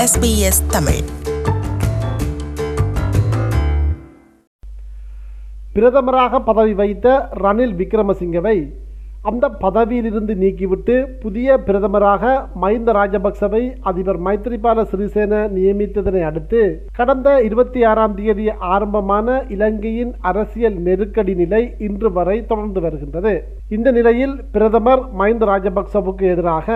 SBS Tamil பிரதமராக பதவி வைத்த ரணில் விக்ரமசிங்கவை அந்த பதவியிலிருந்து நீக்கிவிட்டு புதிய பிரதமராக மஹிந்த ராஜபக்சவை அதிபர் மைத்ரிபால சிறிசேன நியமித்ததனை அடுத்து கடந்த இருபத்தி ஆறாம் தேதி ஆரம்பமான இலங்கையின் அரசியல் நெருக்கடி நிலை இன்று வரை தொடர்ந்து வருகின்றது இந்த நிலையில் பிரதமர் மஹிந்த ராஜபக்சவுக்கு எதிராக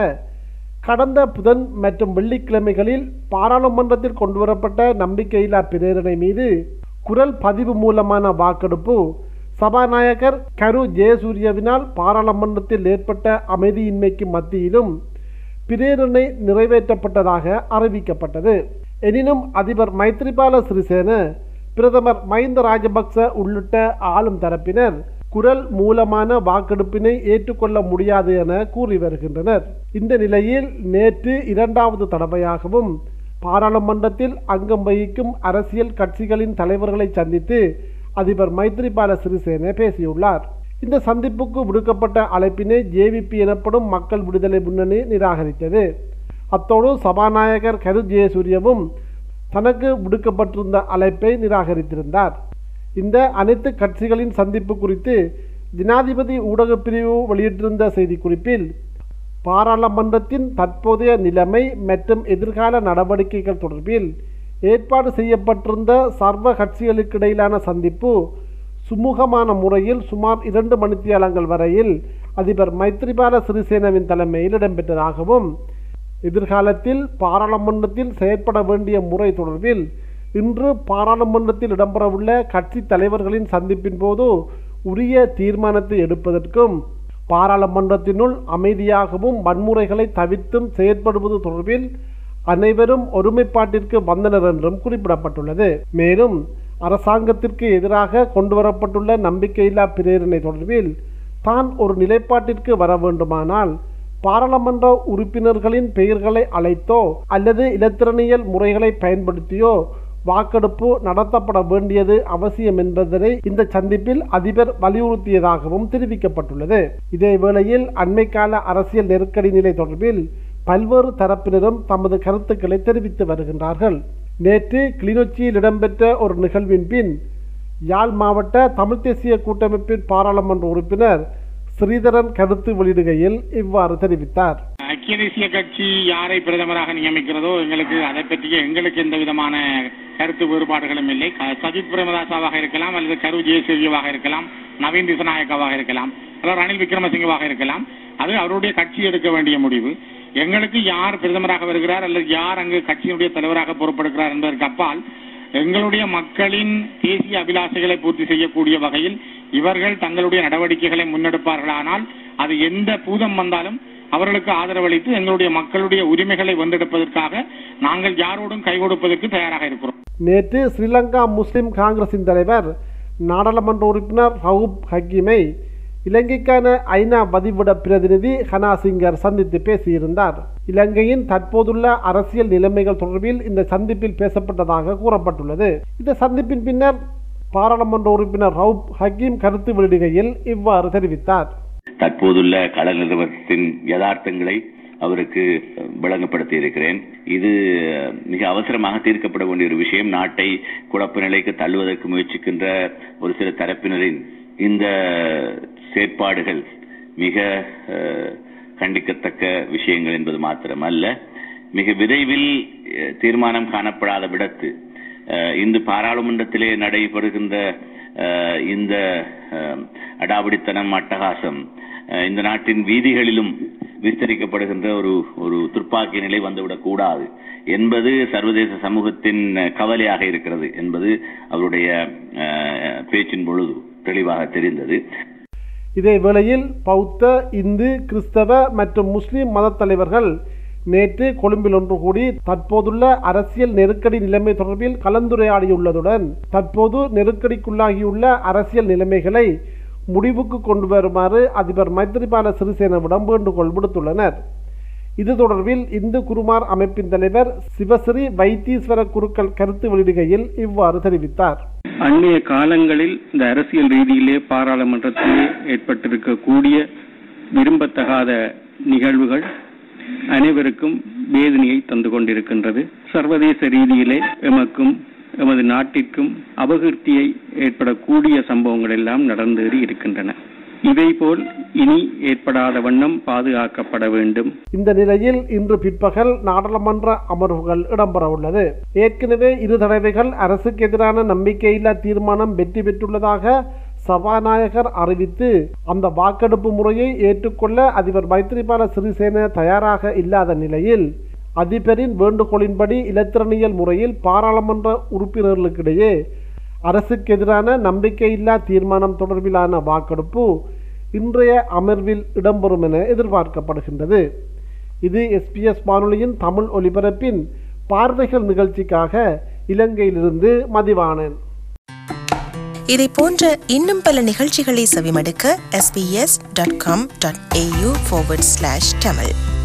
கடந்த புதன் மற்றும் வெள்ளிக்கிழமைகளில் பாராளுமன்றத்தில் கொண்டுவரப்பட்ட நம்பிக்கையில்லா பிரேரணை மீது குரல் பதிவு மூலமான வாக்கெடுப்பு சபாநாயகர் கரு ஜெயசூரியவினால் பாராளுமன்றத்தில் ஏற்பட்ட அமைதியின்மைக்கு மத்தியிலும் பிரேரணை நிறைவேற்றப்பட்டதாக அறிவிக்கப்பட்டது எனினும் அதிபர் மைத்ரிபால சிறிசேன பிரதமர் மஹிந்த ராஜபக்ச உள்ளிட்ட ஆளும் தரப்பினர் குரல் மூலமான வாக்கெடுப்பினை ஏற்றுக்கொள்ள முடியாது என கூறி வருகின்றனர் இந்த நிலையில் நேற்று இரண்டாவது தடவையாகவும் பாராளுமன்றத்தில் அங்கம் வகிக்கும் அரசியல் கட்சிகளின் தலைவர்களை சந்தித்து அதிபர் மைத்ரிபால சிறிசேன பேசியுள்ளார் இந்த சந்திப்புக்கு விடுக்கப்பட்ட அழைப்பினை ஜேவிபி எனப்படும் மக்கள் விடுதலை முன்னணி நிராகரித்தது அத்தோடு சபாநாயகர் கரு ஜெயசூரியவும் தனக்கு விடுக்கப்பட்டிருந்த அழைப்பை நிராகரித்திருந்தார் இந்த அனைத்து கட்சிகளின் சந்திப்பு குறித்து ஜனாதிபதி ஊடகப் பிரிவு வெளியிட்டிருந்த செய்திக்குறிப்பில் பாராளுமன்றத்தின் தற்போதைய நிலைமை மற்றும் எதிர்கால நடவடிக்கைகள் தொடர்பில் ஏற்பாடு செய்யப்பட்டிருந்த சர்வ கட்சிகளுக்கிடையிலான சந்திப்பு சுமூகமான முறையில் சுமார் இரண்டு மணித்தியாலங்கள் வரையில் அதிபர் மைத்ரிபால சிறிசேனவின் தலைமையில் இடம்பெற்றதாகவும் எதிர்காலத்தில் பாராளுமன்றத்தில் செயற்பட வேண்டிய முறை தொடர்பில் இன்று பாராளுமன்றத்தில் இடம்பெறவுள்ள கட்சி தலைவர்களின் சந்திப்பின் போது உரிய தீர்மானத்தை எடுப்பதற்கும் பாராளுமன்றத்தினுள் அமைதியாகவும் வன்முறைகளை தவிர்த்தும் செயற்படுவது தொடர்பில் அனைவரும் ஒருமைப்பாட்டிற்கு வந்தனர் என்றும் குறிப்பிடப்பட்டுள்ளது மேலும் அரசாங்கத்திற்கு எதிராக கொண்டுவரப்பட்டுள்ள நம்பிக்கையில்லா பிரேரணை தொடர்பில் தான் ஒரு நிலைப்பாட்டிற்கு வர வேண்டுமானால் பாராளுமன்ற உறுப்பினர்களின் பெயர்களை அழைத்தோ அல்லது இலத்திரனியல் முறைகளை பயன்படுத்தியோ வாக்கெடுப்பு நடத்தப்பட வேண்டியது அவசியம் என்பதனை இந்த சந்திப்பில் அதிபர் வலியுறுத்தியதாகவும் தெரிவிக்கப்பட்டுள்ளது இதே வேளையில் அண்மைக்கால அரசியல் நெருக்கடி நிலை தொடர்பில் பல்வேறு தரப்பினரும் தமது கருத்துக்களை தெரிவித்து வருகின்றார்கள் நேற்று கிளிநொச்சியில் இடம்பெற்ற ஒரு நிகழ்வின் பின் யாழ் மாவட்ட தமிழ் தேசிய கூட்டமைப்பின் பாராளுமன்ற உறுப்பினர் ஸ்ரீதரன் கருத்து வெளியிடுகையில் இவ்வாறு தெரிவித்தார் ஐக்கிய தேசிய கட்சி யாரை பிரதமராக நியமிக்கிறதோ எங்களுக்கு அதை பற்றிய எங்களுக்கு எந்த விதமான கருத்து வேறுபாடுகளும் இல்லை க- சஜித் பிரேமதாசாவாக இருக்கலாம் அல்லது கரு ஜெயசூரியவாக இருக்கலாம் நவீன் திசநாயக்காவாக இருக்கலாம் அல்லது ரணில் விக்ரமசிங்கவாக இருக்கலாம் அது அவருடைய கட்சி எடுக்க வேண்டிய முடிவு எங்களுக்கு யார் பிரதமராக வருகிறார் அல்லது யார் அங்கு கட்சியினுடைய தலைவராக பொறுப்பெடுக்கிறார் என்பதற்கு அப்பால் எங்களுடைய மக்களின் தேசிய அபிலாஷைகளை பூர்த்தி செய்யக்கூடிய வகையில் இவர்கள் தங்களுடைய நடவடிக்கைகளை முன்னெடுப்பார்களானால் அது எந்த பூதம் வந்தாலும் அவர்களுக்கு ஆதரவளித்து எங்களுடைய மக்களுடைய உரிமைகளை வென்றெடுப்பதற்காக நாங்கள் யாரோடும் கை கொடுப்பதற்கு தயாராக இருக்கிறோம் நேற்று ஸ்ரீலங்கா முஸ்லிம் காங்கிரசின் தலைவர் நாடாளுமன்ற உறுப்பினர் ரவுப் ஹக்கீமை இலங்கைக்கான ஐநா வதிவிட பிரதிநிதி ஹனா சிங்கர் சந்தித்து பேசியிருந்தார் இலங்கையின் தற்போதுள்ள அரசியல் நிலைமைகள் தொடர்பில் இந்த சந்திப்பில் பேசப்பட்டதாக கூறப்பட்டுள்ளது இந்த சந்திப்பின் பின்னர் பாராளுமன்ற உறுப்பினர் ரவுப் ஹக்கீம் கருத்து வெளியிடுகையில் இவ்வாறு தெரிவித்தார் தற்போதுள்ள கள நிறுவனத்தின் யதார்த்தங்களை அவருக்கு விளங்கப்படுத்தி இருக்கிறேன் இது மிக அவசரமாக தீர்க்கப்பட வேண்டிய ஒரு விஷயம் நாட்டை குழப்ப நிலைக்கு தள்ளுவதற்கு முயற்சிக்கின்ற ஒரு சில தரப்பினரின் இந்த செயற்பாடுகள் மிக அஹ், கண்டிக்கத்தக்க விஷயங்கள் என்பது மாத்திரமல்ல மிக விரைவில் அஹ், தீர்மானம் காணப்படாத விடத்து அஹ், இந்து பாராளுமன்றத்திலே நடைபெறுகின்ற அஹ், இந்த அஹ், அடாவடித்தனம் அட்டகாசம் அஹ், இந்த நாட்டின் வீதிகளிலும் விஸ்தரிக்கப்படுகின்ற ஒரு ஒரு துப்பாக்கி நிலை வந்துவிடக் கூடாது என்பது சர்வதேச சமூகத்தின் அஹ், கவலையாக இருக்கிறது என்பது அவருடைய அஹ், பேச்சின் பொழுது தெளிவாக தெரிந்தது இதே வேளையில் பௌத்த இந்து கிறிஸ்தவ மற்றும் முஸ்லிம் மத தலைவர்கள் நேற்று கொழும்பில் ஒன்று கூடி தற்போதுள்ள அரசியல் நெருக்கடி நிலைமை தொடர்பில் கலந்துரையாடியுள்ளதுடன் தற்போது நெருக்கடிக்குள்ளாகியுள்ள அரசியல் நிலைமைகளை முடிவுக்கு கொண்டு வருமாறு அதிபர் மைத்ரிபால சிறிசேனவிடம் வேண்டுகோள் விடுத்துள்ளனர் இது தொடர்பில் இந்து குருமார் அமைப்பின் தலைவர் சிவஸ்ரீ வைத்தீஸ்வர குருக்கள் கருத்து வெளியிடுகையில் இவ்வாறு தெரிவித்தார் அண்மைய காலங்களில் இந்த அரசியல் ரீதியிலே பாராளுமன்றத்திலே ஏற்பட்டிருக்கக்கூடிய விரும்பத்தகாத நிகழ்வுகள் அனைவருக்கும் வேதனையை தந்து கொண்டிருக்கின்றது சர்வதேச ரீதியிலே எமக்கும் எமது நாட்டிற்கும் அபகீர்த்தியை ஏற்படக்கூடிய சம்பவங்கள் எல்லாம் நடந்தேறி இருக்கின்றன இதைபோல் இனி ஏற்படாத வண்ணம் பாதுகாக்கப்பட வேண்டும் இந்த நிலையில் இன்று பிற்பகல் நாடாளுமன்ற அமர்வுகள் இடம்பெற உள்ளது ஏற்கனவே இரு தடவைகள் அரசுக்கு எதிரான நம்பிக்கையில்லா தீர்மானம் வெற்றி பெற்றுள்ளதாக சபாநாயகர் அறிவித்து அந்த வாக்கெடுப்பு முறையை ஏற்றுக்கொள்ள அதிபர் மைத்ரிபால சிறிசேன தயாராக இல்லாத நிலையில் அதிபரின் வேண்டுகோளின்படி இலத்திரனியல் முறையில் பாராளுமன்ற உறுப்பினர்களுக்கிடையே அரசுக்கு எதிரான நம்பிக்கையில்லா தீர்மானம் தொடர்பிலான வாக்கெடுப்பு இன்றைய அமர்வில் இடம்பெறும் என எதிர்பார்க்கப்படுகின்றது இது எஸ்பிஎஸ் வானொலியின் தமிழ் ஒலிபரப்பின் பார்வைகள் நிகழ்ச்சிக்காக இலங்கையிலிருந்து மதிவானன் இதை போன்ற இன்னும் பல நிகழ்ச்சிகளை செவிமடுக்க sbs.com.au forward slash tamil